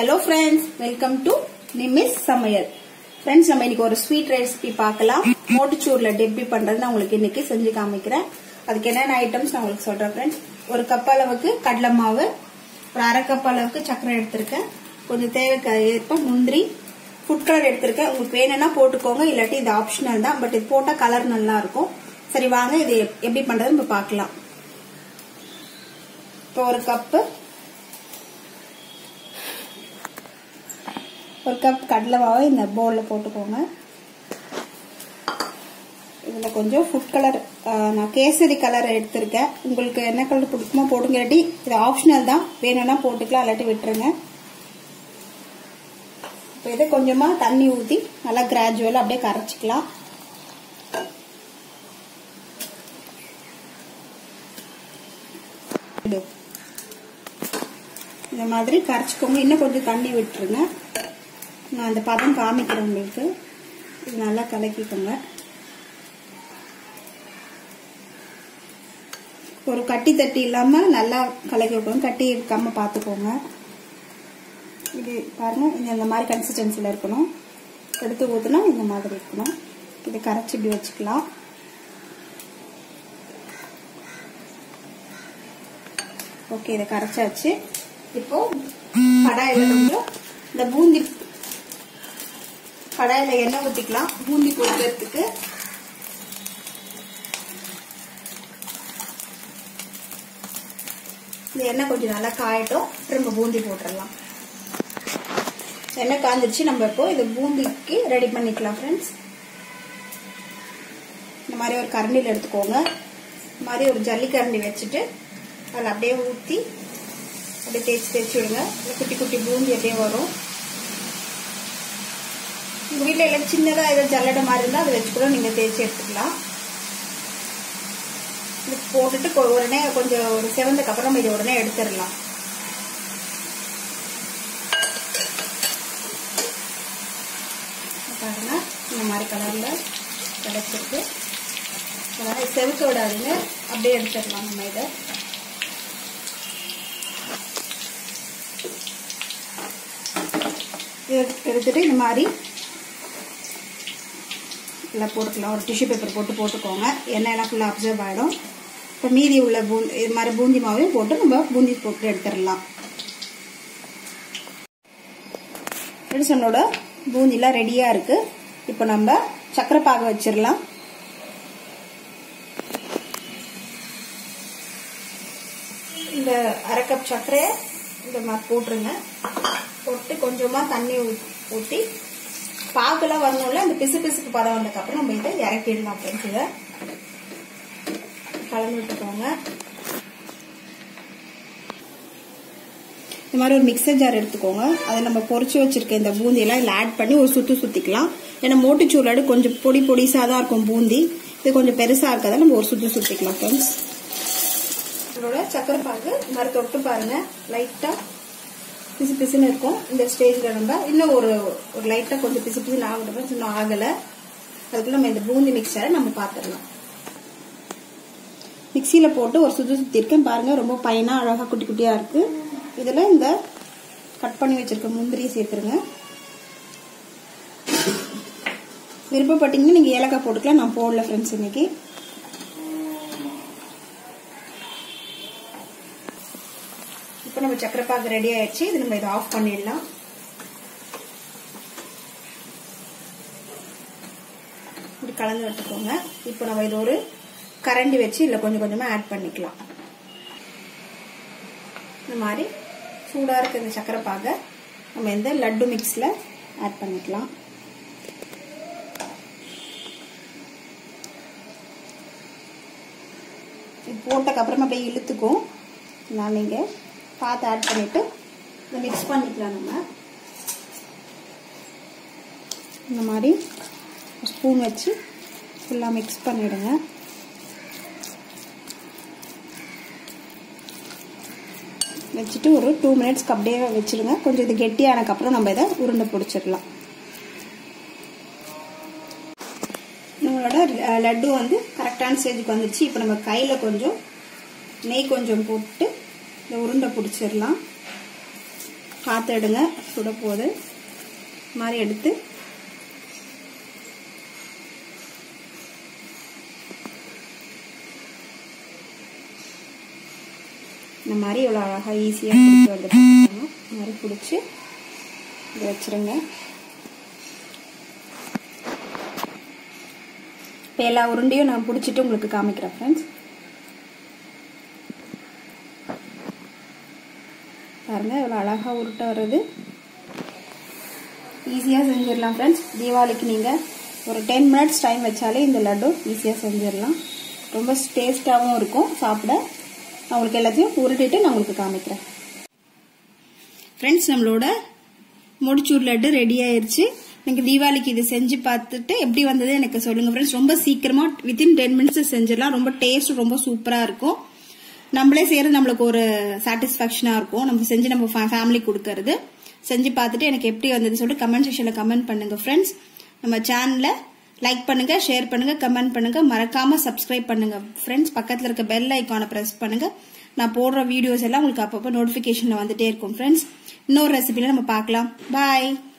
hello friends welcome to நிமிஸ் சமையல் friends நம்ம இன்னைக்கு ஒரு ஸ்வீட் ரெசிபி பார்க்கலாம் மோட்டுச்சூர்ல டெப்பி பண்றது நான் உங்களுக்கு இன்னைக்கு செஞ்சு காமிக்கிறேன் அதுக்கு என்னென்ன ஐட்டம்ஸ் நான் உங்களுக்கு சொல்றேன் ஃப்ரெண்ட்ஸ் ஒரு கப் அளவுக்கு கடலை மாவு ஒரு அரை கப் அளவுக்கு சர்க்கரை எடுத்திருக்கேன் கொஞ்சம் தேவைக்கு ஏற்ப முந்திரி ஃபுட் கலர் எடுத்திருக்கேன் உங்களுக்கு வேணும்னா போட்டுக்கோங்க இல்லாட்டி இது ஆப்ஷனல் தான் பட் இது போட்டா கலர் நல்லா இருக்கும் சரி வாங்க இது எப்படி பண்றது நம்ம பார்க்கலாம் இப்போ ஒரு கப்பு ஒரு கப் கடலை மாவை இந்த பவுலில் போட்டுக்கோங்க இதில் கொஞ்சம் ஃபுட் கலர் நான் கேசரி கலர் எடுத்திருக்கேன் உங்களுக்கு என்ன கலர் பிடிக்குமோ போடுங்க இல்லாட்டி இது ஆப்ஷனல் தான் வேணும்னா போட்டுக்கலாம் இல்லாட்டி விட்டுருங்க இப்போ இதை கொஞ்சமாக தண்ணி ஊற்றி நல்லா கிராஜுவலாக அப்படியே கரைச்சிக்கலாம் இந்த மாதிரி கரைச்சிக்கோங்க இன்னும் கொஞ்சம் தண்ணி விட்டுருங்க நான் அந்த பதம் காமிக்கிறேன் உங்களுக்கு இது நல்லா கலக்கிக்கோங்க ஒரு கட்டி தட்டி இல்லாமல் நல்லா கலக்கி விட்டுருங்க கட்டி இருக்காமல் பார்த்துக்கோங்க இது பாருங்க இது இந்த மாதிரி கன்சிஸ்டன்சியில் இருக்கணும் எடுத்து ஊற்றுனா இந்த மாதிரி இருக்கணும் இதை கரைச்சி இப்படி வச்சுக்கலாம் ஓகே இதை கரைச்சாச்சு இப்போ கடாயில கொஞ்சம் இந்த பூந்தி கடாயில எண்ணெய் ஊற்றிக்கலாம் பூந்தி பொறுக்கிறதுக்கு இந்த எண்ணெய் கொஞ்சம் நல்லா காயட்டும் திரும்ப பூந்தி போட்டுடலாம் எண்ணெய் காஞ்சிருச்சு நம்ம இப்போ இது பூந்திக்கு ரெடி பண்ணிக்கலாம் ஃப்ரெண்ட்ஸ் இந்த மாதிரி ஒரு கரண்டியில் எடுத்துக்கோங்க இந்த மாதிரி ஒரு ஜல்லி கரண்டி வச்சுட்டு அதில் அப்படியே ஊற்றி அப்படியே தேய்ச்சி தேய்ச்சி விடுங்க குட்டி குட்டி பூந்தி அப்படியே வரும் உங்கள் வீட்டில் எல்லாம் சின்னதாக ஏதோ ஜல்லடை மாதிரி இருந்தால் அதை வச்சு கூட நீங்கள் தேய்ச்சி எடுத்துக்கலாம் இது போட்டுட்டு உடனே கொஞ்சம் ஒரு செவந்தக்கு அப்புறம் இதை உடனே எடுத்துடலாம் பாருங்க இந்த மாதிரி கலரில் கிடச்சிருக்கு அதனால் செவுக்க விடாதீங்க அப்படியே எடுத்துடலாம் நம்ம இதை எடுத்துட்டு இந்த மாதிரி எல்லாம் போட்டுக்கலாம் ஒரு டிஷ்யூ பேப்பர் போட்டு போட்டுக்கோங்க எண்ணெய் எல்லாம் ஃபுல்லாக அப்சர்வ் ஆகிடும் இப்போ மீதி உள்ள பூந்தி இது மாதிரி பூந்தி மாவையும் போட்டு நம்ம பூந்தி போட்டு எடுத்துடலாம் எடிசனோட பூந்திலாம் ரெடியாக இருக்குது இப்போ நம்ம சக்கரை பாக வச்சிடலாம் இந்த அரை கப் சர்க்கரையை இந்த மாதிரி போட்டுருங்க போட்டு கொஞ்சமாக தண்ணி ஊற்றி பாகுலாம் வரணும்ல அந்த பிசு பிசுக்கு பதம் வந்ததுக்கப்புறம் நம்ம இதை இறக்கிடலாம் ஃப்ரெண்ட்ஸ் இதை கலந்து விட்டுக்கோங்க இந்த மாதிரி ஒரு மிக்சர் ஜார் எடுத்துக்கோங்க அதை நம்ம பொறிச்சு வச்சிருக்க இந்த பூந்தியெல்லாம் இதில் ஆட் பண்ணி ஒரு சுற்றி சுற்றிக்கலாம் ஏன்னா மோட்டுச்சூலாடு கொஞ்சம் பொடி பொடிசாக தான் இருக்கும் பூந்தி இது கொஞ்சம் பெருசாக இருக்கதான் நம்ம ஒரு சுற்றி சுற்றிக்கலாம் ஃப்ரெண்ட்ஸ் இதோட சக்கரை பாகு இந்த மாதிரி தொட்டு பாருங்க லைட்டாக பிசு பிசுன்னு இருக்கும் இந்த ஸ்டேஜில் நம்ம இன்னும் ஒரு ஒரு லைட்டாக கொஞ்சம் பிசு பிசுன்னு ஆகட்டும் இன்னும் ஆகலை அதுக்குள்ள நம்ம இந்த பூந்தி மிக்சரை நம்ம பார்த்துடலாம் மிக்சியில் போட்டு ஒரு சுற்றி சுற்றிருக்கேன் பாருங்கள் ரொம்ப பையனாக அழகாக குட்டி குட்டியாக இருக்குது இதில் இந்த கட் பண்ணி வச்சுருக்க முந்திரியை சேர்த்துருங்க விருப்பப்பட்டீங்கன்னா நீங்கள் ஏலக்காய் போட்டுக்கலாம் நான் போடல ஃப்ரெண்ட்ஸ் இன்னைக்கு இப்போ நம்ம சக்கரை பாக்கு ரெடி ஆயிடுச்சு இது நம்ம இதை ஆஃப் பண்ணிடலாம் இப்படி கலந்து விட்டுக்கோங்க இப்போ நம்ம இது ஒரு கரண்டி வச்சு இல்லை கொஞ்சம் கொஞ்சமாக ஆட் பண்ணிக்கலாம் இந்த மாதிரி சூடாக இருக்க இந்த சக்கரை பாகை நம்ம இந்த லட்டு மிக்ஸில் ஆட் பண்ணிக்கலாம் இது போட்டக்கப்புறமா அப்படியே இழுத்துக்கும் நான் நீங்கள் பார்த்து ஆட் பண்ணிவிட்டு இதை மிக்ஸ் பண்ணிக்கலாம் நம்ம இந்த மாதிரி ஸ்பூன் வச்சு ஃபுல்லாக மிக்ஸ் பண்ணிவிடுங்க வச்சுட்டு ஒரு டூ மினிட்ஸ்க்கு அப்படியே வச்சுருங்க கொஞ்சம் இது கெட்டியானதுக்கப்புறம் நம்ம இதை உருண்டை பிடிச்சிடலாம் நம்மளோட லட்டு வந்து கரெக்டான ஸ்டேஜுக்கு வந்துருச்சு இப்போ நம்ம கையில் கொஞ்சம் நெய் கொஞ்சம் போட்டு இந்த உருண்டை பிடிச்சிடலாம் பார்த்து எடுங்க சுட போகுது மாதிரி எடுத்து இந்த மாதிரி இவ்வளோ அழகாக ஈஸியாக பிடிச்சி வந்துட்டு இந்த மாதிரி பிடிச்சி இது வச்சுருங்க இப்போ எல்லா உருண்டையும் நான் பிடிச்சிட்டு உங்களுக்கு காமிக்கிறேன் ஃப்ரெண்ட்ஸ் பாருங்க இவ்வளோ அழகாக உருட்ட வருது ஈஸியாக செஞ்சிடலாம் ஃப்ரெண்ட்ஸ் தீபாவளிக்கு நீங்கள் ஒரு டென் மினிட்ஸ் டைம் வச்சாலே இந்த லட்டு ஈஸியாக செஞ்சிடலாம் ரொம்ப டேஸ்ட்டாகவும் இருக்கும் சாப்பிட நான் உங்களுக்கு எல்லாத்தையும் உருட்டிட்டு நான் உங்களுக்கு காமிக்கிறேன் ஃப்ரெண்ட்ஸ் நம்மளோட முடிச்சூர் லட்டு ரெடி ஆயிருச்சு நீங்கள் தீபாவளிக்கு இது செஞ்சு பார்த்துட்டு எப்படி வந்தது எனக்கு சொல்லுங்கள் ஃப்ரெண்ட்ஸ் ரொம்ப சீக்கிரமாக வித்தின் டென் மினிட்ஸ் செஞ்சிடலாம் ரொம்ப டேஸ்ட் ரொம்ப சூப்பராக இருக்கும் நம்மளே செய்யறது நம்மளுக்கு ஒரு சாட்டிஸ்ஃபேக்ஷனாக இருக்கும் நம்ம செஞ்சு நம்ம ஃபேமிலி கொடுக்கறது செஞ்சு பார்த்துட்டு எனக்கு எப்படி வந்ததுன்னு சொல்லிட்டு கமெண்ட் செக்ஷனில் கமெண்ட் பண்ணுங்க ஃப்ரெண்ட்ஸ் நம்ம சேனலை லைக் பண்ணுங்க ஷேர் பண்ணுங்க கமெண்ட் பண்ணுங்க மறக்காம சப்ஸ்கிரைப் பண்ணுங்க ஃப்ரெண்ட்ஸ் பக்கத்தில் இருக்க பெல் ஐக்கானை ப்ரெஸ் பண்ணுங்க நான் போடுற வீடியோஸ் எல்லாம் உங்களுக்கு அப்பப்போ நோட்டிஃபிகேஷனில் வந்துட்டே இருக்கும் ஃப்ரெண்ட்ஸ் இன்னொரு ரெசிபியில் நம்ம பார்க்கலாம் பாய்